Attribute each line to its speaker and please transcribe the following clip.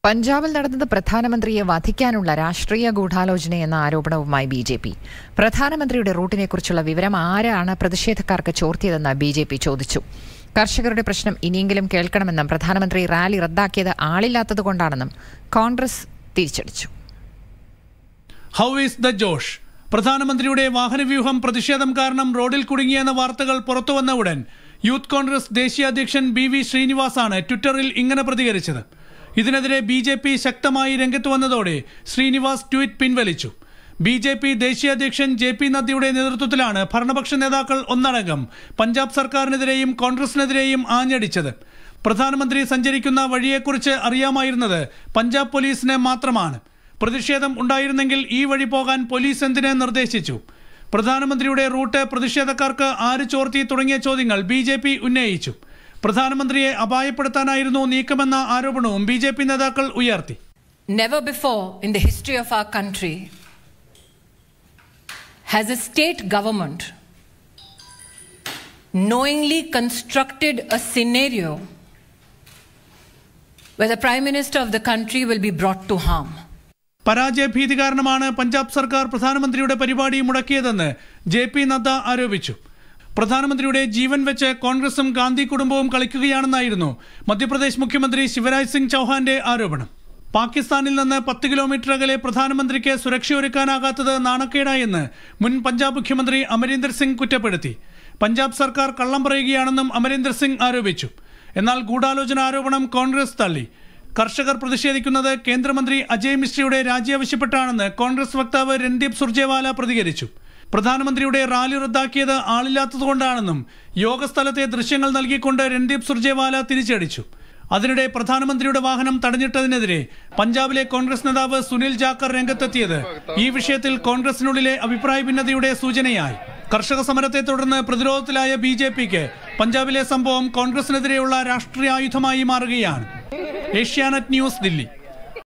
Speaker 1: പഞ്ചാബിൽ നടന്നത് പ്രധാനമന്ത്രിയെ വധിക്കാനുള്ള രാഷ്ട്രീയ ഗൂഢാലോചനയെന്ന ആരോപണവുമായി ബി ജെ പി പ്രധാനമന്ത്രിയുടെ റൂട്ടിനെക്കുറിച്ചുള്ള വിവരം ആരാണ് പ്രതിഷേധക്കാർക്ക് ചോർത്തിയതെന്ന് ബി ജെ പി ചോദിച്ചു കർഷകരുടെ പ്രശ്നം ഇനിയെങ്കിലും കേൾക്കണമെന്നും പ്രധാനമന്ത്രി റാലി റദ്ദാക്കിയത് ആളില്ലാത്തതുകൊണ്ടാണെന്നും കോൺഗ്രസ് തിരിച്ചടിച്ചു
Speaker 2: ഹൗ ഈസ് ദ ജോഷ് പ്രധാനമന്ത്രിയുടെ വാഹനവ്യൂഹം പ്രതിഷേധം കാരണം റോഡിൽ കുടുങ്ങിയെന്ന വാർത്തകൾ പുറത്തുവന്ന ഉടൻ യൂത്ത് കോൺഗ്രസ് ദേശീയ അധ്യക്ഷൻ ബി വി ശ്രീനിവാസാണ് ട്വിറ്ററിൽ ഇങ്ങനെ പ്രതികരിച്ചത് ഇതിനെതിരെ ബി ജെ പി ശക്തമായി രംഗത്ത് വന്നതോടെ ശ്രീനിവാസ് ട്വീറ്റ് പിൻവലിച്ചു ബി ജെ പി ദേശീയ അധ്യക്ഷൻ ജെ പി നദ്ദയുടെ നേതൃത്വത്തിലാണ് ഭരണപക്ഷ നേതാക്കൾ ഒന്നടങ്കം പഞ്ചാബ് സർക്കാരിനെതിരെയും കോൺഗ്രസിനെതിരെയും ആഞ്ഞടിച്ചത് പ്രധാനമന്ത്രി സഞ്ചരിക്കുന്ന വഴിയെക്കുറിച്ച് അറിയാമായിരുന്നത് പഞ്ചാബ് പോലീസിന് മാത്രമാണ് പ്രതിഷേധം ഉണ്ടായിരുന്നെങ്കിൽ ഈ വഴി പോകാൻ പോലീസ് എന്തിനെ നിർദ്ദേശിച്ചു പ്രധാനമന്ത്രിയുടെ റൂട്ട് പ്രതിഷേധക്കാർക്ക് ആര് ചോർത്തി തുടങ്ങിയ ചോദ്യങ്ങൾ ബി ജെ പി ഉന്നയിച്ചു പ്രധാനമന്ത്രിയെ അപായപ്പെടുത്താനായിരുന്നു നീക്കമെന്ന ആരോപണവും ബി ജെ പി നേതാക്കൾ ഉയർത്തി
Speaker 3: Never before in the history of our country has a state government knowingly constructed a scenario where the Prime Minister of the country will be brought to harm.
Speaker 2: പരാജയ ഭീതി കാരണമാണ് പഞ്ചാബ് സർക്കാർ പ്രധാനമന്ത്രിയുടെ പരിപാടി മുടക്കിയതെന്ന് J P Nadda ആരോപിച്ചു പ്രധാനമന്ത്രിയുടെ ജീവൻ വെച്ച് കോൺഗ്രസും ഗാന്ധി കുടുംബവും കളിക്കുകയാണെന്നായിരുന്നു മധ്യപ്രദേശ് മുഖ്യമന്ത്രി ശിവരാജ് സിംഗ് ചൗഹാന്റെ ആരോപണം പാകിസ്ഥാനിൽ നിന്ന് പത്ത് കിലോമീറ്റർ അകലെ പ്രധാനമന്ത്രിക്ക് സുരക്ഷയൊരുക്കാനാകാത്തത് നാണക്കേടായെന്ന് മുൻ പഞ്ചാബ് മുഖ്യമന്ത്രി അമരീന്ദർ സിംഗ് കുറ്റപ്പെടുത്തി പഞ്ചാബ് സർക്കാർ കള്ളം പറയുകയാണെന്നും അമരീന്ദർ സിംഗ് ആരോപിച്ചു എന്നാൽ ഗൂഢാലോചന ആരോപണം കോൺഗ്രസ് തള്ളി കർഷകർ പ്രതിഷേധിക്കുന്നത് കേന്ദ്രമന്ത്രി അജയ് മിശ്രയുടെ രാജി ആവശ്യപ്പെട്ടാണെന്ന് കോൺഗ്രസ് വക്താവ് രൺദീപ് സുർജേവാല പ്രതികരിച്ചു പ്രധാനമന്ത്രിയുടെ റാലി റദ്ദാക്കിയത് ആളില്ലാത്തതുകൊണ്ടാണെന്നും യോഗസ്ഥലത്തെ ദൃശ്യങ്ങൾ നൽകിക്കൊണ്ട് രൺദീപ് സുർജേവാല തിരിച്ചടിച്ചു അതിനിടെ പ്രധാനമന്ത്രിയുടെ വാഹനം തടഞ്ഞിട്ടതിനെതിരെ പഞ്ചാബിലെ കോൺഗ്രസ് നേതാവ് സുനിൽ ജാക്കർ രംഗത്തെത്തിയത് ഈ വിഷയത്തിൽ കോൺഗ്രസിനുള്ളിലെ അഭിപ്രായ ഭിന്നതയുടെ സൂചനയായി കർഷക സമരത്തെ തുടർന്ന് പ്രതിരോധത്തിലായ ബി ജെ പിക്ക് പഞ്ചാബിലെ സംഭവം കോൺഗ്രസിനെതിരെയുള്ള രാഷ്ട്രീയ ആയുധമായി മാറുകയാണ് ഏഷ്യാനെറ്റ് ന്യൂസ് ദില്ലി